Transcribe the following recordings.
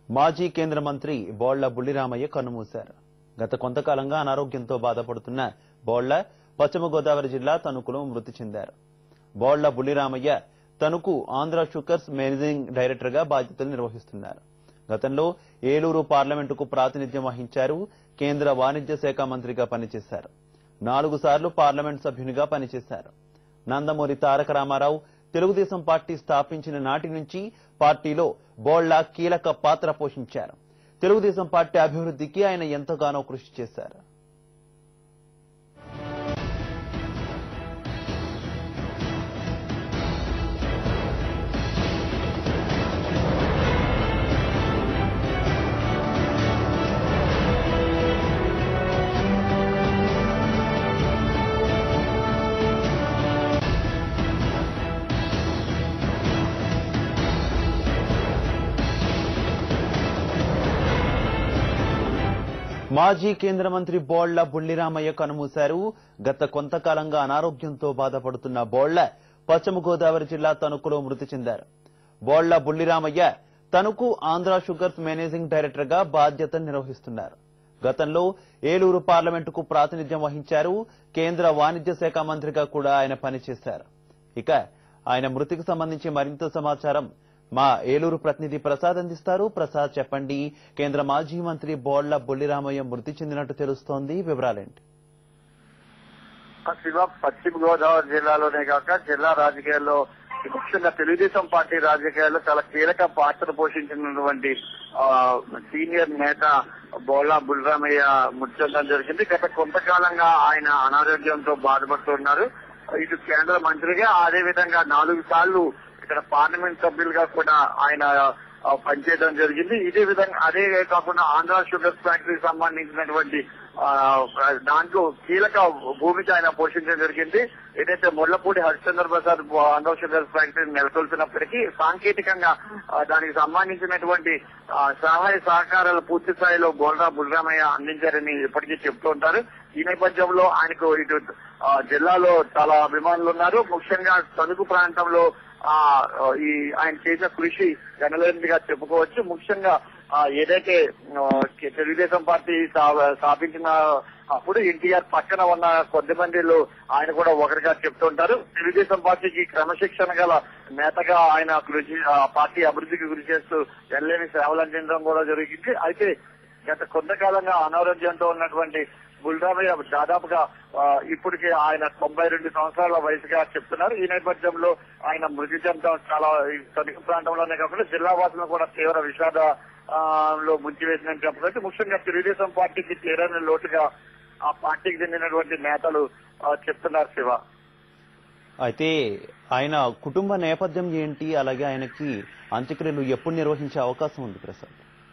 మాజీ కేంద్ర మంత్రి బోళ్ల బుల్లిరామయ్య కన్నుమూశారు గత కొంతకాలంగా అనారోగ్యంతో బాధపడుతున్న బోళ్ల పశ్చిమ గోదావరి జిల్లా తణుకులో మృతి చెందారు Bolla Bulliramayya Tanuku Andhra Sugars managing director గా బాధ్యతలు నిర్వహిస్తున్నారు గతంలో ఏలూరు పార్లమెంటుకు ప్రాతినిధ్యం వహించారు కేంద్ర వాణిజ్య శాఖ మంత్రిగా పనిచేశారు నాలుగు సార్లు పార్లమెంట్ సభ్యునిగా పనిచేశారు నందమూరి తారక రామారావు తెలుగుదేశం పార్టీ స్థాపించిన నాటి నుంచి పార్టీలో బోళ్ల కీలక పాత్ర పోషించారు తెలుగుదేశం పార్టీ అభివృద్ధికి ఆయన ఎంతగానో కృషి చేశారు మాజీ కేంద్ర మంత్రి బోళ్ల బుల్లిరామయ్య కనుమూశారు గత కొంతకాలంగా అనారోగ్యంతో బాధపడుతున్న బోళ్ల పశ్చిమ గోదావరి జిల్లా తణుకులో మృతి చెందారు Bolla Bulliramayya Tanuku Andhra Sugars managing director గా బాధ్యత నిర్వహిస్తున్నారు గతంలో ఏలూరు పార్లమెంటుకు ప్రాతినిధ్యం వహించారు కేంద్ర వాణిజ్య శాఖ మంత్రిగా కూడా ఆయన పనిచేశారు ఇక ఆయన మృతికి సంబంధించి మరింత సమాచారం మా ఏలూరు ప్రతినిధి ప్రసాద్ అందిస్తారు ప్రసాద్ చెప్పండి కేంద్ర మాజీ మంత్రి బోళ్ల బుల్లిరామయ్య మృతి చెందినట్టు తెలుస్తోంది వివరాలేంటి శివ పశ్చిమ గోదావరి జిల్లాలోనే కాక జిల్లా రాజకీయాల్లో ముఖ్యంగా తెలుగుదేశం పార్టీ రాజకీయాల్లో చాలా కీలక పాత్ర పోషించినటువంటి ఆ, సీనియర్ నేత బోలా బుల్రామయ్య మృతి చెందడం జరిగింది గత కొంతకాలంగా ఆయన అనారోగ్యంతో బాధపడుతున్నారు ఇటు కేంద్ర మంత్రిగా అదే విధంగా నాలుగు సార్లు ఇక్కడ పార్లమెంట్ సభ్యులుగా కూడా ఆయన ఆ, పనిచేయడం జరిగింది ఇదే విధంగా అదే కాకుండా ఆంధ్ర షుగర్ ఫ్యాక్టరీకి సంబంధించినటువంటి ఆ, దాంట్లో కీలక భూమిక ఆయన పోషించడం జరిగింది ఏదైతే ముళ్లపూడి హరిశ్చంద్ర ప్రసాద్ ఆంధ్ర షుగర్ ఫ్యాక్టరీని నెలకొల్పినప్పటికీ సాంకేతికంగా ఆ, దానికి సంబంధించినటువంటి ఆ, సహాయ సహకారాలు పూర్తి స్థాయిలో బోల్రా బుల్రామయ్య అందించారని ఇప్పటికీ చెప్తూ ఉంటారు ఈ నేపథ్యంలో ఆయనకు ఇటు ఆ, జిల్లాలో చాలా అభిమానులు ఉన్నారు ముఖ్యంగా తణుకు ప్రాంతంలో ఆ ఈ ఆయన చేసిన కృషి గణలేనిదిగా చెప్పుకోవచ్చు ముఖ్యంగా ఆ, ఏదైతే ఆ, తెలుగుదేశం పార్టీ స్థా- స్థాపించిన అప్పుడు ఎన్టీఆర్ పక్కన ఉన్న కొద్ది మందిలో ఆయన కూడా ఒకరిగా చెప్తుంటారు తెలుగుదేశం పార్టీకి క్రమశిక్షణ గల నేతగా ఆయన కృషి ఆ పార్టీ అభివృద్ధికి కృషి చేస్తూ ఎల్లేని సేవలు అందించడం కూడా జరిగింది అయితే గత కొంతకాలంగా అనారోగ్యంతో ఉన్నటువంటి బుల్రామయ్య దాదాపుగా ఆ, ఇప్పటికి ఆయన తొంభై రెండు సంవత్సరాల వయసుగా చెప్తున్నారు ఈ నేపథ్యంలో ఆయన మృతి చెందడం చాలా ఈ తణుకు ప్రాంతంలోనే కాకుండా జిల్లా వాసులను కూడా తీవ్ర విషాద ఆ, లో ముంచివేసిందని చెప్పవచ్చు ముఖ్యంగా తెలుగుదేశం పార్టీకి తీరని లోటుగా ఆ పార్టీకి చెందినటువంటి నేతలు ఆ, చెప్తున్నారు శివ అయితే ఆయన కుటుంబ నేపథ్యం ఏంటి అలాగే ఆయనకి అంత్యక్రియలు ఎప్పుడు నిర్వహించే అవకాశం ఉంది ప్రసాద్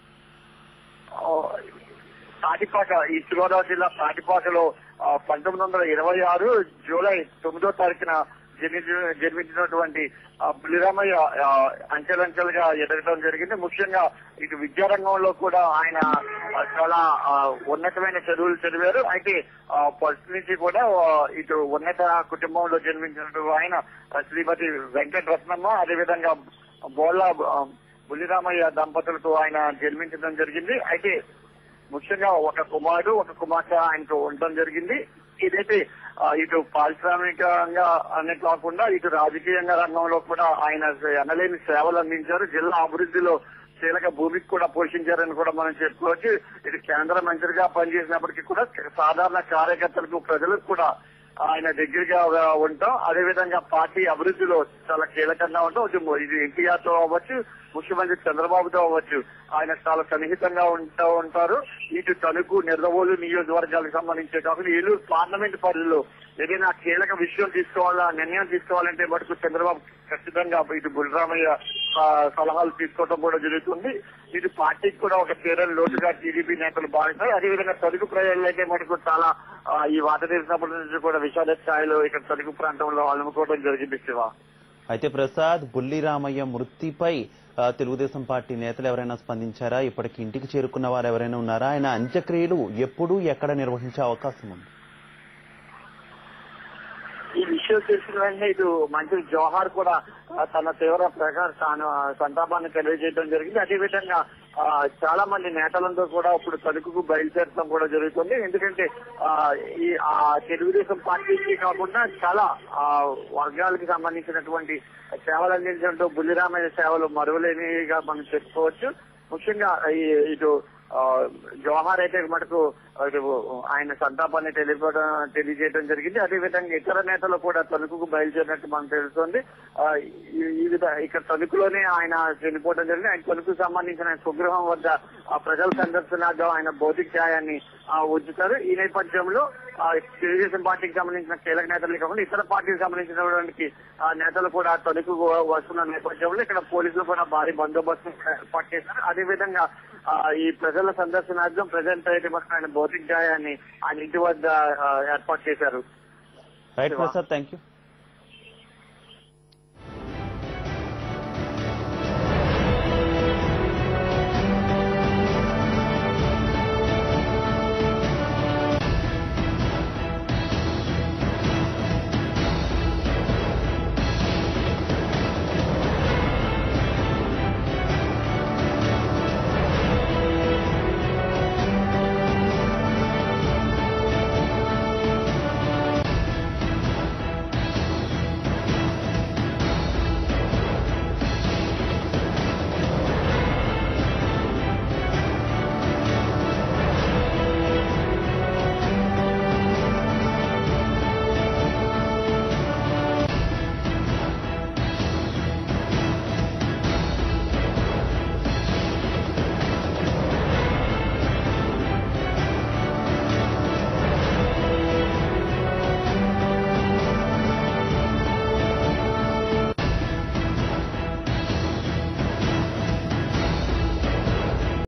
ఆ, తాటిపాక ఈస్ట్ గోదావరి జిల్లా తాటిపాకలో ఆ, పంతొమ్మిది వందల ఇరవై ఆరు జూలై తొమ్మిదో తారీఖున జన్మించిన జన్మించినటువంటి ఆ, బుల్లిరామయ్య ఆ, అంచెలంచెలుగా ఎదగడం జరిగింది ముఖ్యంగా ఇటు విద్యారంగంలో కూడా ఆయన ఆ, చాలా ఆ, ఉన్నతమైన చదువులు చదివారు అయితే ఆ, ఫస్ట్ నుంచి కూడా ఆ, ఇటు ఉన్నత కుటుంబంలో జన్మించినటువంటి ఆయన ఆ, శ్రీమతి వెంకట రత్నమ్మ అదేవిధంగా బోళ్ళ ఆ, బుల్లిరామయ్య దంపతులకు ఆయన జన్మించడం జరిగింది అయితే ముఖ్యంగా ఒక కుమారుడు ఒక కుమార్తె ఆయనకు ఉండడం జరిగింది ఇదైతే ఆ, ఇటు పారిశ్రామికంగా అనే కాకుండా ఇటు రాజకీయంగా రంగంలో కూడా ఆయన ఎనలేని సేవలు అందించారు జిల్లా అభివృద్ధిలో కీలక భూమికి కూడా పోషించారని కూడా మనం చెప్పుకోవచ్చు ఇటు కేంద్ర మంత్రిగా పనిచేసినప్పటికీ కూడా సాధారణ కార్యకర్తలకు ప్రజలకు కూడా ఆయన దగ్గరగా ఉంటాం అదేవిధంగా పార్టీ అభివృద్ధిలో చాలా కీలకంగా ఉంటాం ఇది ఇది ఎన్టీఆర్ తో అవ్వచ్చు ముఖ్యమంత్రి చంద్రబాబుతో అవ్వచ్చు ఆయన చాలా సన్నిహితంగా ఉంటా ఉంటారు ఇటు తణుకు నిర్దవోలు నియోజకవర్గాలకు సంబంధించే కాకుండా ఏలూరు పార్లమెంట్ పరిధిలో ఏదైనా కీలక విషయం తీసుకోవాలా నిర్ణయం తీసుకోవాలంటే మటుకు చంద్రబాబు ఖచ్చితంగా ఇటు బుల్రామయ్య ఆ, సలహాలు తీసుకోవడం కూడా జరుగుతుంది ఇది పార్టీకి కూడా ఒక తీరని లోటుగా టీడీపీ నేతలు భావిస్తారు అదేవిధంగా తణుకు ప్రజలు అయితే మటుకు చాలా ఆ, ఈ వాత తెలిసినప్పటి నుంచి కూడా విషాద స్థాయిలో ఇక్కడ తణుకు ప్రాంతంలో అలుముకోవడం జరిగింది శివ అయితే ప్రసాద్ బుల్లిరామయ్య మృతిపై ఆ, తెలుగుదేశం పార్టీ నేతలు ఎవరైనా స్పందించారా ఇప్పటికి ఇంటికి చేరుకున్న వారు ఎవరైనా ఉన్నారా ఆయన అంత్యక్రియలు ఎప్పుడు ఎక్కడ నిర్వహించే అవకాశం ఉంది ఈ విషయం తెలిసిన వెంటనే ఇటు మంత్రి జవహర్ కూడా ఆ, తన తీవ్ర ప్రకార తాను ఆ, సంతాపాన్ని తెలియజేయడం జరిగింది అదేవిధంగా ఆ, చాలా మంది నేతలంతో కూడా ఇప్పుడు తణుకుకు బయలుదేరడం కూడా జరుగుతుంది ఎందుకంటే ఆ, ఈ ఆ తెలుగుదేశం పార్టీకి కాకుండా చాలా ఆ, వర్గాలకు సంబంధించినటువంటి సేవలు అందించడంతో బుల్లిరామయ్య సేవలు మరువలేనిగా మనం చెప్పుకోవచ్చు ముఖ్యంగా ఈ ఇటు ఆ, జవహర్ అయితే మటుకు ఇటు ఆయన సంతాపాన్ని తెలియపడం తెలియజేయడం జరిగింది అదేవిధంగా ఇతర నేతలు కూడా తణుకుకు బయలుదేరినట్టు మనకు తెలుస్తుంది ఆ, ఈ- ఈ విధ ఇక్కడ తణుకులోనే ఆయన చనిపోవడం జరిగింది ఆయన తణుకు సంబంధించిన ఆయన స్వగృహం వద్ద ఆ ప్రజల సందర్శనార్థం ఆయన భౌతిక న్యాయాన్ని ఆ, ఉంచుతారు ఈ నేపథ్యంలో ఆ, తెలుగుదేశం పార్టీకి సంబంధించిన కీలక నేతలు కాకుండా ఇతర పార్టీకి సంబంధించినటువంటి ఆ, నేతలు కూడా తణుకు వస్తున్న నేపథ్యంలో ఇక్కడ పోలీసులు కూడా భారీ బందోబస్తు ఏర్పాటు చేశారు అదేవిధంగా ఆ, ఈ ప్రజల సందర్శనార్థం ప్రజెంట్ అయితే మాత్రం ఆయన భౌతిక గాయాన్ని ఆయన ఇంటి వద్ద ఆ, ఏర్పాటు చేశారు రైట్ ప్రసాద్ థ్యాంక్ యూ